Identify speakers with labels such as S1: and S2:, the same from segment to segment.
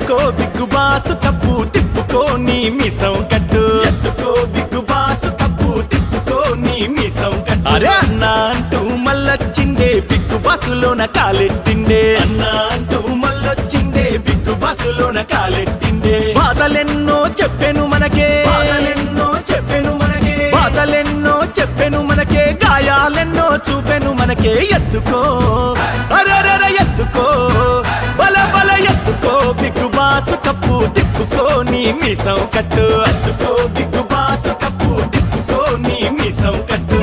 S1: ఎత్తుకో big boss cup తిప్పుకో నీ మిసం కట్టు ఎత్తుకో బిగ్గు బాసు కప్పు తిప్పుకో నీ మిసం కట్టు అరే అన్నా అంటూ మళ్ళొచ్చిందే బిగ్గు బాసులోన కాలెట్టిండే అన్నా అంటూ మళ్ళొచ్చిందే బిగ్గు బాసులోన కాలెట్టిండే బాధలెన్నో చెప్పెను మనకే బాధలెన్నో చెప్పెను మనకే బాధలెన్నో చెప్పెను మనకే గాయాలెన్నో చూపెను మనకే ఎత్తుకో అరరర ఎత్తుకో బల బల ఎత్తుకో బిగ్గు బాసు కప్పు తిప్పుకో నీ మీసం కట్టు ఎత్తుకో బిగ్గు బాసు కప్పు తిప్పుకో నీ మీసం కట్టు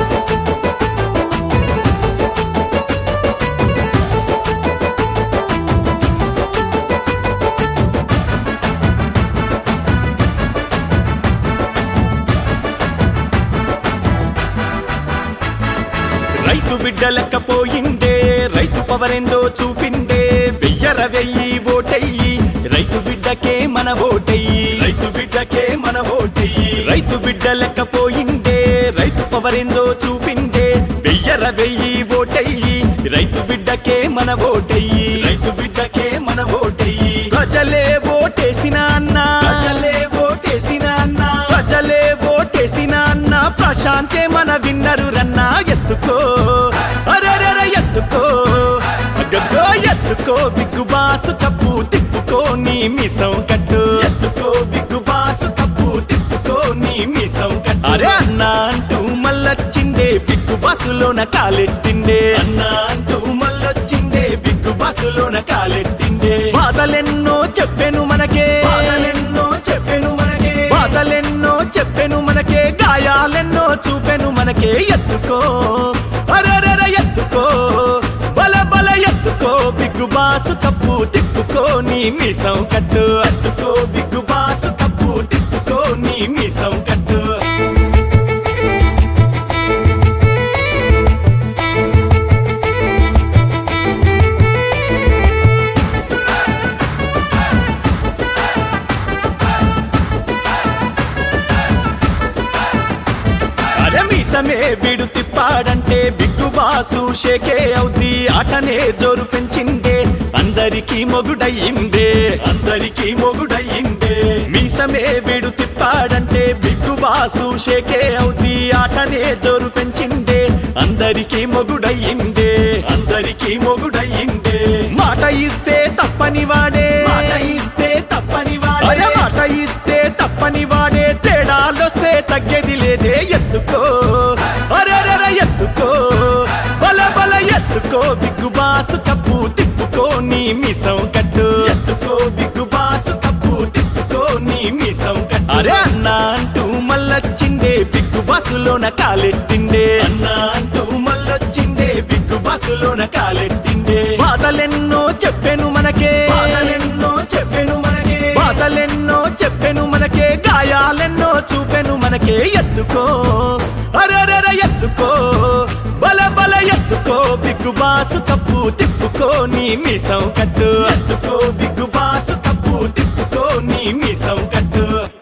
S1: రైతు బిడ్డలకపోయిండే రైతు పవరెందో చూపిండే వెయ్యర వెయ్యి ఓటయ్యి రైతు బిడ్డకే మన ఓటయ్యి రైతు బిడ్డకే మన ఓటయ్యి రైతు బిడ్డలకపోయిండే రైతు పవరెందో చూపిండే వెయ్యర వెయ్యి ఓటయ్యి రైతు బిడ్డకే మన ఓటయ్యి రైతు బిడ్డకే మన ఓటయ్యి ప్రజలే ఓటేసిన అన్న ప్రజలే ఓటేసిన అన్న ప్రజలే ఓటేసిన అన్న ప్రశాంతే మన విన్నరు రన్నా ఎత్తుకో అరరర ఎత్తుకో గగ్గో ఎత్తుకో బిగ్గు బాసు కప్పు తిప్పుకో నీ మిసం కట్టు ఎత్తుకో బిగ్గు బాసు కప్పు తిప్పుకో నీ మిసం కట్టు అరే అన్న అంటూ మళ్ళొచ్చిందే బిగ్గు బాసులోన కాలెట్టిండే అన్న అంటూ మళ్ళొచ్చిందే బిగ్గు బాసులోన కాలెట్టిండే బాధలెన్నో చెప్పెను మనకే బాధలెన్నో చెప్పెను మనకే బాధలెన్నో చెప్పెను మనకే గాయాలెన్నో చూపెను మనకే ఎత్తుకో అరరర ఎత్తుకో బల బల ఎత్తుకో బిగ్గు బాసు కప్పు తిప్పుకో నీ మీసం కట్టు ఎత్తుకో బిగ్గు బాసు కప్పు తిప్పుకో నీ మీసం కట్టు అరే మీసమే వీడు తిప్పాడంటే బిగ్గు బాసు షేకే అవుద్ది ఆటనే జోరు పెంచిండే అందరికీ మొగుడయ్యిందే అందరికీ మొగుడయ్యిందే మీసమే వీడు తిప్పాడంటే బిగ్గు బాసు షేకే అవుద్ది ఆటనే జోరు పెంచిండే అందరికీ మొగుడయ్యిందే అందరికీ మొగుడయ్యిందే మాట ఇస్తే తప్పని వాడే మాట ఇస్తే తప్పని వాడే మాట ఇస్తే తప్పని వాడే తేడాలొస్తే తగ్గేది లేదే ఎత్తుకో అరరర ఎత్తుకో బల బల ఎత్తుకో బిగ్గు బాసు కప్పు తిప్పుకో నీ మిసం కట్టు ఎత్తుకో బిగ్గు బాసు కప్పు తిప్పుకో నీ మిసం కట్టు అరే అన్న అంటూ మళ్ళొచ్చిందే బిగ్గు బాసులోన కాలెట్టిండే అన్న అంటూ మళ్ళొచ్చిందే బిగ్గు బాసులోన కాలెట్టిండే బాధలెన్నో చెప్పెను మనకే బాధలెన్నో చెప్పెను మనకే బాధలెన్నో చెప్పెను మనకే గాయాలెన్నో చూపెను మనకే ఎత్తుకో అరరర ఎత్తుకో బల బల ఎత్తుకో బిగ్గు బాసు కప్పు తిప్పుకో నీ మీసం కట్టు ఎత్తుకో బిగ్గు బాసు కప్పు తిప్పుకో నీ మీసం కట్టు